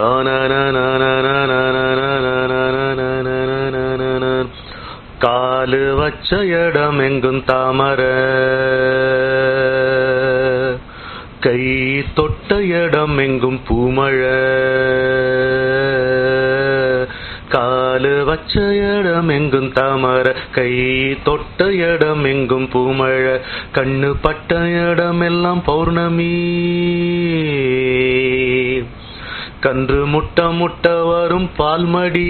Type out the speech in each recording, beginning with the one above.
காலு வச்ச இடம் எங்கும் தாமர கை தொட்ட இடம் எங்கும் பூமழை காலு வச்ச இடம் எங்கும் தாமர கை தொட்ட இடம் எங்கும் பூமழை கண்ணு பட்ட இடம் எல்லாம் பௌர்ணமி கன்று முட்ட முட்ட வரும் பால்மடி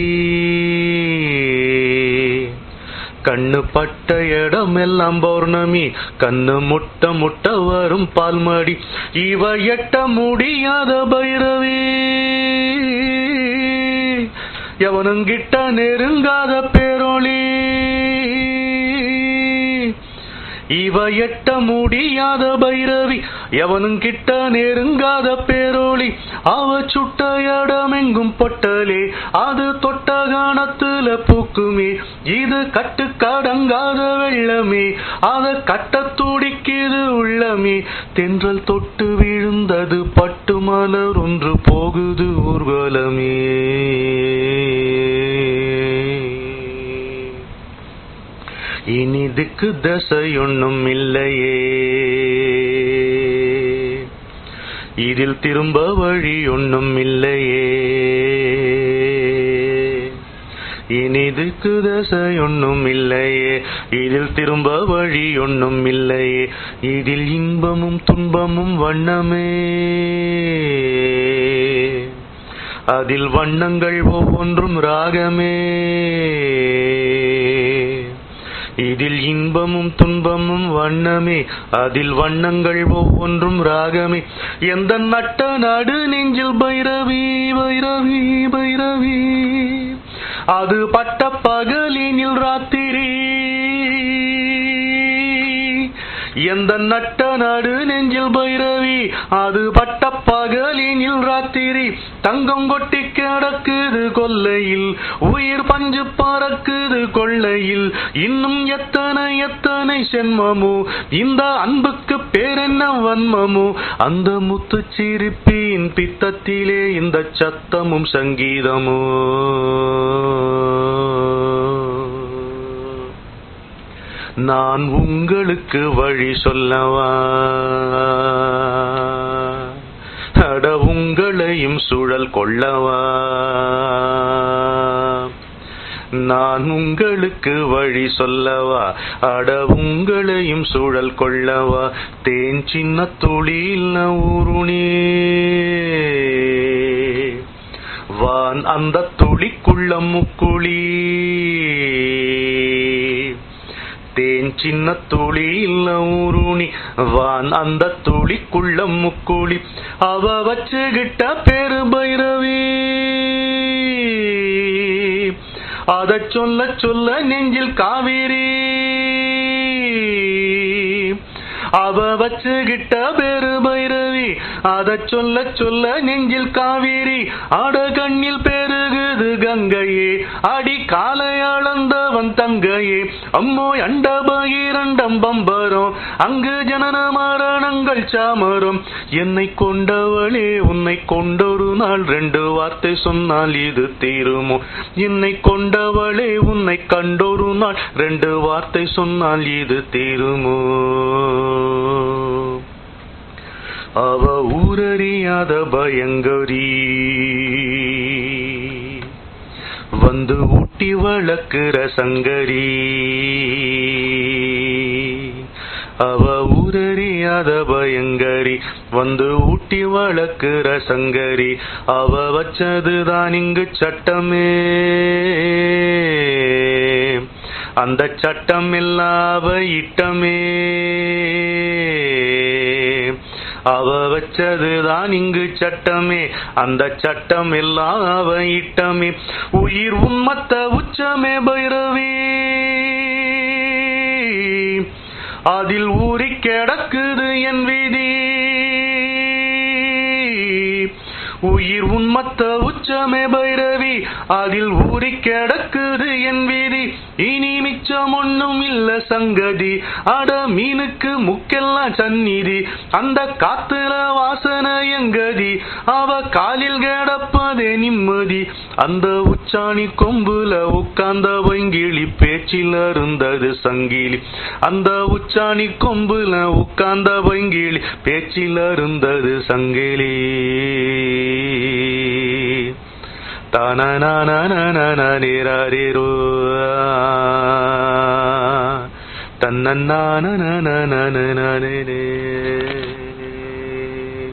கண்ணு பட்ட இடம் எல்லாம் பௌர்ணமி கண்ணு முட்ட முட்ட வரும் பால்மடி இவ எட்ட முடியாத பைரவி எவனுங்கிட்ட நெருங்காத பேரொளி இவ எட்ட முடியாத பைரவி எவனும் கிட்ட நெருங்காத பேரோளி அவ சுட்ட இடமெங்கும் பொட்டலே அது தொட்ட காணத்துல பூக்குமே இது கட்டு கடங்காத வெள்ளமே அத கட்ட துடிக்குது உள்ளமே தென்றல் தொட்டு விழுந்தது பட்டு மலர் ஒன்று போகுது ஊர்வலமே இனிதுக்கு தசையொன்னும் இல்லையே இதில் திரும்ப வழி ஒன்னும் இல்லையே இனிதுக்கு தசையொன்னும் இல்லையே இதில் திரும்ப வழி ஒன்னும் இல்லையே இதில் இன்பமும் துன்பமும் வண்ணமே அதில் வண்ணங்கள் ஒவ்வொன்றும் ராகமே இதில் இன்பமும் துன்பமும் வண்ணமே அதில் வண்ணங்கள் ஒவ்வொன்றும் ராகமே எந்த நட்ட நடு நெஞ்சில் பைரவி பைரவி பைரவி அது பட்ட பகலினில் ராத்திரி எந்த நட்ட நடு நெஞ்சில் பைரவி அது பட்ட பகலினில் ராத்திரி தங்கம் கொட்டி கிடக்குது கொல்லையில் உயிர் பஞ்சு பறக்குது கொள்ளையில் இன்னும் எத்தனை எத்தனை சென்மமோ இந்த அன்புக்கு பேரென்ன வன்மமோ அந்த முத்து சிரிப்பின் பித்தத்திலே இந்த சத்தமும் சங்கீதமோ நான் உங்களுக்கு வழி சொல்லவா அட உங்களையும் சுழல் கொள்ளவா நான் உங்களுக்கு வழி சொல்லவா அட உங்களையும் சுழல் கொள்ளவா தேன் சின்ன தொழில் ஊருணே வான் அந்த துளிக்குள்ள முக்குழி தேன் சின்ன துளி இல்ல ஊருணி வான் அந்த துளிக்குள்ள முக்குழி அவ வச்சுகிட்ட பேரு பைரவி அத சொல்ல சொல்ல நெஞ்சில் காவேரி அவ வச்சுகிட்ட பேரு பைரவி அத சொல்ல சொல்ல நெஞ்சில் காவேரி அட கண்ணில் பெருகுது கங்கையே அடி காலை அளந்தவன் தங்கையே அம்மோ அண்ட பகிரண்டம் பம்பரம் அங்கு ஜனன மரணங்கள் சாமரம் என்னை கொண்டவளே உன்னை கொண்டொரு நாள் ரெண்டு வார்த்தை சொன்னால் இது தீருமோ என்னை கொண்டவளே உன்னை கண்டொரு நாள் ரெண்டு வார்த்தை சொன்னால் இது தீருமோ அவ ஊரறியாத பயங்கரி வந்து ஊட்டி வளர்க்கிற சங்கரி அவ ஊரறியாத பயங்கரி வந்து ஊட்டி வளர்க்கிற சங்கரி அவ வச்சதுதான் இங்கு சட்டமே அந்த சட்டம் இல்லாவ இட்டமே அவ வச்சதுதான் இங்கு சட்டமே அந்த சட்டம் எல்லாம் அவ இட்டமே உயிர் உன்மத்த உச்சமே பைரவி அதில் ஊறி கிடக்குது என் விதி உயிர் உன்மத்த உச்சமே பைரவி அதில் ஊறி கிடக்குது என் விதி இனி மிச்சம் ஒண்ணும் இல்ல சங்கதி அட மீனுக்கு முக்கெல்லாம் சந்நிதி அந்த காத்துல வாசனை எங்கதி அவ காலில் கிடப்பதே நிம்மதி அந்த உச்சாணி கொம்புல உட்கார்ந்த வங்கிலி பேச்சில் அருந்தது சங்கிலி அந்த உச்சாணி கொம்புல உட்கார்ந்த வங்கிலி பேச்சில் அருந்தது சங்கிலி தானோ தன்னே